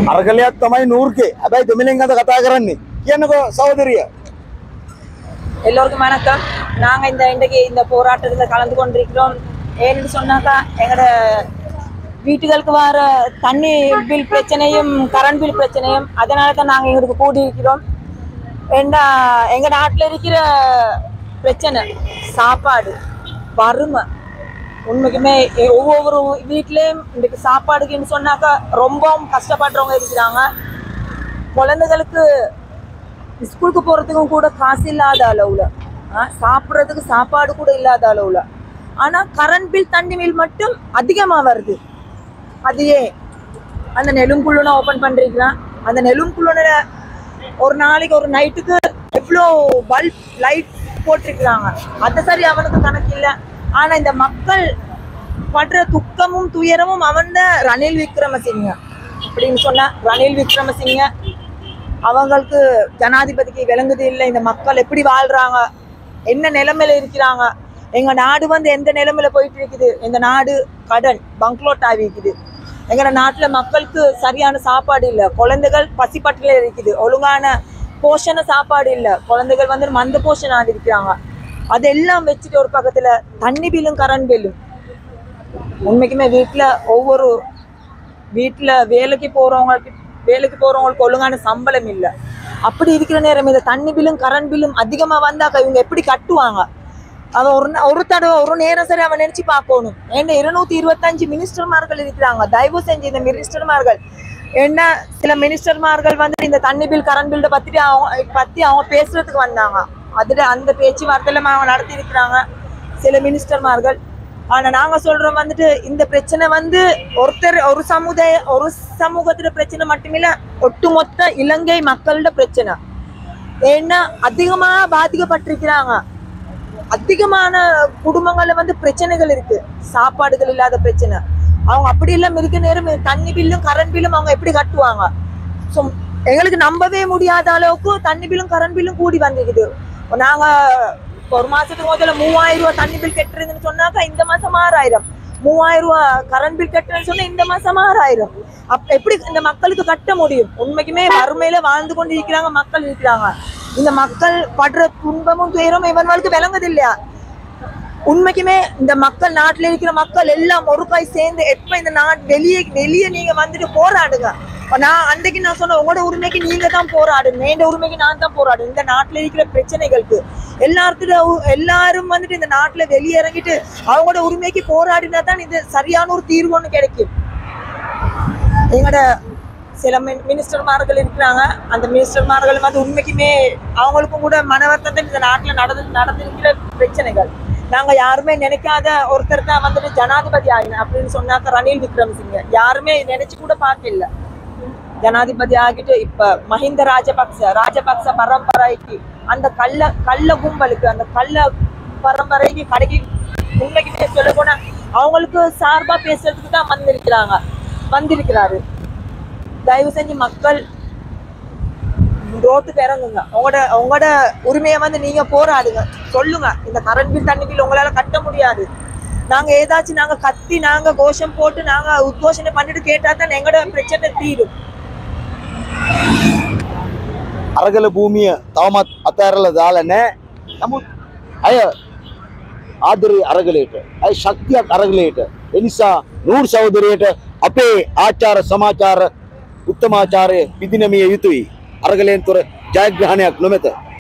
අරගලයක් තමයි නූර්කේ හැබැයි දෙමලෙන් අද කතා කරන්නේ කියන්නකෝ සහෝදරිය எல்லோருக்கும் வணக்கம் நாங்க இந்த இன்றைக்கு இந்த போராட்டத்துல கலந்து கொண்டிருக்கிறோம் ஏன்னு சொன்னாக்கா எங்கட வீட்டுகளுக்கு வர தண்ணி பில் பிரச்சனையும் கரண்ட் பில் பிரச்சனையும் அதனால தான் நாங்க எங்களுக்கு கூடி இருக்கிறோம் ஏண்டா எங்க நாட்டுல இருக்கிற பிரச்சனை சாப்பாடு வறுமை உண்மைக்குமே எ- ஒவ்வொரு வீட்லயும் இன்னைக்கு சாப்பாடுக்குன்னு சொன்னாக்கா ரொம்பவும் கஷ்டப்படுறவங்க இருக்கிறாங்க குழந்தைகளுக்கு ஸ்கூலுக்கு போறதுக்கும் கூட காசு இல்லாத அளவுல ஆ, சாப்பிடுறதுக்கு சாப்பாடு கூட இல்லாத அளவுல ஆனா கரண்ட் பில் தண்ணி பில் மட்டும் அதிகமா வருது அது ஏன் அந்த நெலுங்குள்ளுன ஓபன் பண்றீங்களா அந்த நெலுங்குள்ளுன ஒரு நாளைக்கு ஒரு நைட்டுக்கு எவ்வளோ பல்ப் லைட் போட்டிருக்கிறாங்க அது சரி அவனுக்கு கணக்கு இல்லை ஆனா இந்த மக்கள் படுற துக்கமும் துயரமும் அவன் ரணில் விக்ரமசிங்க அப்படின்னு சொன்னா ரணில் விக்ரமசிங்க அவங்களுக்கு ஜனாதிபதிக்கு விளங்குது இல்லை இந்த மக்கள் எப்படி வாழ்றாங்க என்ன நிலைமையில இருக்கிறாங்க எங்க நாடு வந்து எந்த நிலைமையில போயிட்டு இருக்குது இந்த நாடு கடன் பங்க்லோட் ஆகி இருக்குது எங்க நாட்டுல மக்களுக்கு சரியான சாப்பாடு இல்லை குழந்தைகள் பசிப்பட்டில இருக்குது ஒழுங்கான போஷண சாப்பாடு இல்லை குழந்தைகள் வந்து மந்த போஷணம் ஆகி இருக்கிறாங்க அதெல்லாம் வச்சுட்டு ஒரு பக்கத்துல தண்ணி பில்லும் கரண்ட் பில்லும் உண்மைக்குமே வீட்டுல ஒவ்வொரு வீட்டுல வேலைக்கு போறவங்களுக்கு வேலைக்கு போறவங்களுக்கு ஒழுங்கான சம்பளம் இல்லை அப்படி இருக்கிற நேரம் இந்த தண்ணி பில்லும் கரண்ட் பில்லும் அதிகமா வந்தாக்கா இவங்க எப்படி கட்டுவாங்க அவன் ஒரு நா- ஒரு தடவை ஒரு நேரம் சரி அவன் நினைச்சு பார்க்கணும் ஏன்னா இருநூத்தி இருபத்தஞ்சு மினிஸ்டர்மார்கள் இருக்கிறாங்க தயவு செஞ்சு இந்த மினிஸ்டர்மார்கள் என்ன சில மினிஸ்டர்மார்கள் வந்து இந்த தண்ணி பில் கரண்ட் பில்ல பத்தி அவங்க பத்தி அவங்க பேசுறதுக்கு வந்தாங்க அதுல அந்த பேச்சுவார்த்தையில அவங்க நடத்தி இருக்கிறாங்க சில மினிஸ்டர்மார்கள் ஆனா நாங்க சொல்றோம் வந்துட்டு இந்த பிரச்சனை வந்து ஒருத்தர் ஒரு சமுதாய ஒரு சமூகத்துல பிரச்சனை மட்டுமில்ல ஒட்டுமொத்த இலங்கை மக்களோட பிரச்சனை ஏன்னா அதிகமா பாதிக்கப்பட்டிருக்கிறாங்க அதிகமான குடும்பங்கள்ல வந்து பிரச்சனைகள் இருக்கு சாப்பாடுகள் இல்லாத பிரச்சனை அவங்க அப்படி இல்லாம இருக்க நேரம் தண்ணி பில்லும் கரண்ட் பில்லும் அவங்க எப்படி கட்டுவாங்க ஸோ எங்களுக்கு நம்பவே முடியாத அளவுக்கு தண்ணி பில்லும் கரண்ட் பில்லும் கூடி வந்திருக்குது இப்ப நாங்க ஒரு மாசத்துக்கு முதல்ல மூவாயிரம் ரூபாய் தண்ணி பில் கட்டுறதுன்னு சொன்னாக்கா இந்த மாசம் ஆறாயிரம் மூவாயிரம் ரூபாய் கரண்ட் பில் கட்டுறேன்னு சொன்னா இந்த மாசம் ஆறாயிரம் அப்ப எப்படி இந்த மக்களுக்கு கட்ட முடியும் உண்மைக்குமே வறுமையில வாழ்ந்து கொண்டு இருக்கிறாங்க மக்கள் இருக்கிறாங்க இந்த மக்கள் படுற துன்பமும் துயரமும் இவர்களுக்கு விளங்குது இல்லையா உண்மைக்குமே இந்த மக்கள் நாட்டுல இருக்கிற மக்கள் எல்லாம் ஒரு கை சேர்ந்து எப்ப இந்த நாட் வெளியே வெளியே நீங்க வந்துட்டு போராடுங்க இப்ப நான் அன்றைக்கு நான் சொன்ன உங்களோட உரிமைக்கு நீங்க தான் போராடுங்க எந்த உரிமைக்கு நான் தான் போராடுங்க இந்த நாட்டுல இருக்கிற பிரச்சனைகளுக்கு எல்லாத்துல எல்லாரும் வந்துட்டு இந்த நாட்டுல வெளியே இறங்கிட்டு அவங்களோட உரிமைக்கு போராடினா தான் இது சரியான ஒரு தீர்வு ஒண்ணு கிடைக்கும் எங்களோட சில மின் மினிஸ்டர்மார்கள் இருக்கிறாங்க அந்த மினிஸ்டர்மார்கள் வந்து உண்மைக்குமே அவங்களுக்கும் கூட மன வருத்தத்தில் இந்த நாட்டில் நடந்து நடந்திருக்கிற பிரச்சனைகள் நாங்க யாருமே நினைக்காத ஒருத்தர் தான் வந்துட்டு ஜனாதிபதி ஆகின அப்படின்னு சொன்னாக்க ரணில் விக்ரமசிங்க யாருமே நினைச்சு கூட பார்க்கல ஜனாதிபதி ஆகிட்டு இப்ப மஹிந்த ராஜபக்ச ராஜபக்ச பரம்பரைக்கு அந்த கள்ள கள்ள கும்பலுக்கு அந்த கள்ள பரம்பரைக்கு கடைக்கு உண்மைக்குமே சொல்ல போனா அவங்களுக்கு சார்பா பேசுறதுக்கு தான் வந்திருக்கிறாங்க வந்திருக்கிறாரு தயவு செஞ்சு மக்கள் ரோட்டுக்கு இறங்குங்க உங்களோட உங்களோட உரிமையை வந்து நீங்க போராடுங்க சொல்லுங்க இந்த கரண்ட் பில் தண்ணி பில் உங்களால கட்ட முடியாது நாங்க ஏதாச்சும் நாங்க கத்தி நாங்க கோஷம் போட்டு நாங்க உத்கோஷனை பண்ணிட்டு கேட்டா தான் எங்களோட பிரச்சனை தீரும் අරගල භූමිය තවමත් අතඇරල දාල නෑ නමුත් අය ආදරේ අරගලයට ඇය ශක්තියක් අරගලයට එනිසා නූර් සෞදරයට අපේ ආචාර සමාචාර උත්තමාචාරය පිදිනමිය යුතුයි අරගලයෙන් තොර ජයග්‍රහණයක් නොමැත